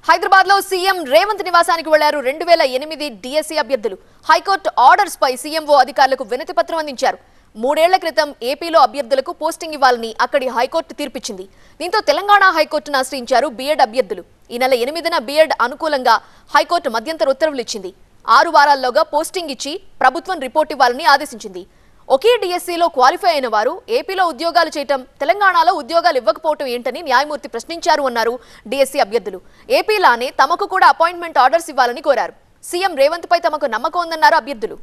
హైదరాబాద్ లో సీఎం రేవంత్ నివాసానికి వెళ్లారు రెండు వేల ఎనిమిది డిఎస్సీ అభ్యర్థులు హైకోర్టు ఆర్డర్స్ పై సీఎంఓ అధికారులకు వినతి పత్రం అందించారు మూడేళ్ల క్రితం ఏపీలో అభ్యర్థులకు పోస్టింగ్ ఇవ్వాలని అక్కడి హైకోర్టు తీర్పిచ్చింది దీంతో తెలంగాణ హైకోర్టును ఆశ్రయించారు బీఎడ్ అభ్యర్థులు ఈ నెల ఎనిమిదిన బీఎడ్ అనుకూలంగా హైకోర్టు మధ్యంతర ఉత్తర్వులు ఇచ్చింది ఆరు వారాల్లోగా పోస్టింగ్ ఇచ్చి ప్రభుత్వం రిపోర్ట్ ఇవ్వాలని ఆదేశించింది ఒకే డిఎస్సీలో క్వాలిఫై అయిన వారు ఏపీలో ఉద్యోగాలు చేయటం తెలంగాణలో ఉద్యోగాలు ఇవ్వకపోవటం ఏంటని న్యాయమూర్తి ప్రశ్నించారు అన్నారు డిఎస్సీ అభ్యర్థులు ఏపీలానే తమకు కూడా అపాయింట్మెంట్ ఆర్డర్స్ ఇవ్వాలని కోరారు సీఎం రేవంత్ పై తమకు నమ్మకం ఉందన్నారు అభ్యర్థులు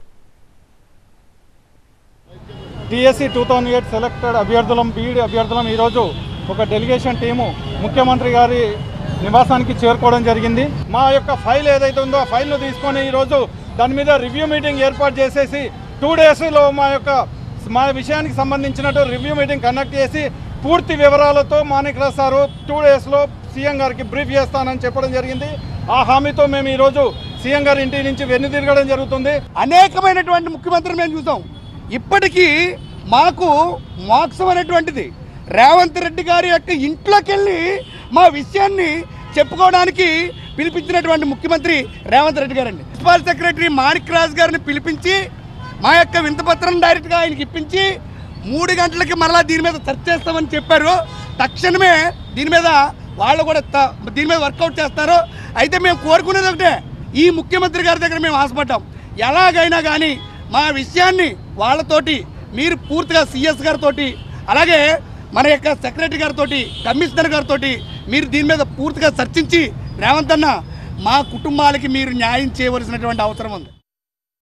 TSC two thousand eight selected అభ్యర్థులం బీఈడి అభ్యర్థులం ఈరోజు ఒక డెలిగేషన్ టీము ముఖ్యమంత్రి గారి నివాసానికి చేరుకోవడం జరిగింది మా యొక్క ఫైల్ ఏదైతే ఉందో ఆ ఫైల్ను తీసుకొని ఈరోజు దాని మీద రివ్యూ మీటింగ్ ఏర్పాటు చేసేసి టూ డేస్లో మా యొక్క మా విషయానికి సంబంధించినట్టు రివ్యూ మీటింగ్ కండక్ట్ చేసి పూర్తి వివరాలతో మాణిక్రాజ్ సారు టూ డేస్లో సీఎం గారికి బ్రీఫ్ చేస్తానని చెప్పడం జరిగింది ఆ హామీతో మేము ఈరోజు సీఎం గారి ఇంటి నుంచి వెన్ను తిరగడం జరుగుతుంది అనేకమైనటువంటి ముఖ్యమంత్రులు మేము చూసాం ఇప్పటికీ మాకు మోక్షం అనేటువంటిది రేవంత్ రెడ్డి గారి యొక్క ఇంట్లోకి వెళ్ళి మా విషయాన్ని చెప్పుకోవడానికి పిలిపించినటువంటి ముఖ్యమంత్రి రేవంత్ రెడ్డి గారండి ప్రిన్సిపాల్ సెక్రటరీ మాణిక్ రాజ్ గారిని పిలిపించి మా యొక్క వింతపత్రం డైరెక్ట్గా ఆయనకి ఇప్పించి మూడు గంటలకి మరలా దీని మీద చర్చ చేస్తామని చెప్పారు తక్షణమే దీని మీద వాళ్ళు కూడా త- దీని మీద వర్కౌట్ చేస్తారు అయితే మేము కోరుకునేది ఒకటే ఈ ముఖ్యమంత్రి గారి దగ్గర మేము ఆశపడ్డాం ఎలాగైనా కానీ మా విషయాన్ని వాళ్ళతోటి మీరు పూర్తిగా సిఎస్ గారితో అలాగే మన యొక్క సెక్రటరీ గారితో కమిషనర్ గారితో మీరు దీని మీద పూర్తిగా చర్చించి రేవంత్ అన్న మా కుటుంబాలకి మీరు న్యాయం చేయవలసినటువంటి అవసరం ఉంది